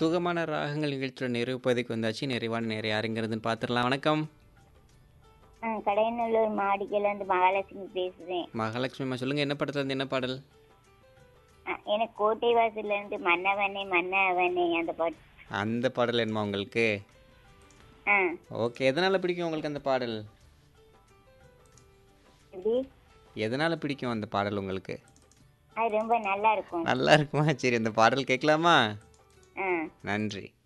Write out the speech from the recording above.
சுகமான ராகங்கள் நிகழ்ச்சியோட நிறைவு பகுதிக்கு வந்தாச்சு நிறைவான நேரம் யாருங்கிறதுன்னு பார்த்துடலாம் வணக்கம் ஆ கடையநல்லூர் மாடிக்கையிலேருந்து மகாலட்சுமி பேசுகிறேன் மகாலட்சுமி அம்மா சொல்லுங்க என்ன படத்துல இருந்து என்ன பாடல் எனக்கு கோட்டை வாசல்லேருந்து மன்னவனே மன்னவனே அந்த பாட்டு அந்த பாடல் என்னமா உங்களுக்கு ஆ ஓகே எதனால பிடிக்கும் உங்களுக்கு அந்த பாடல் எப்படி எதனால பிடிக்கும் அந்த பாடல் உங்களுக்கு அது ரொம்ப நல்லா இருக்கும் நல்லா இருக்குமா சரி அந்த பாடல் கேட்கலாமா ஆ நன்றி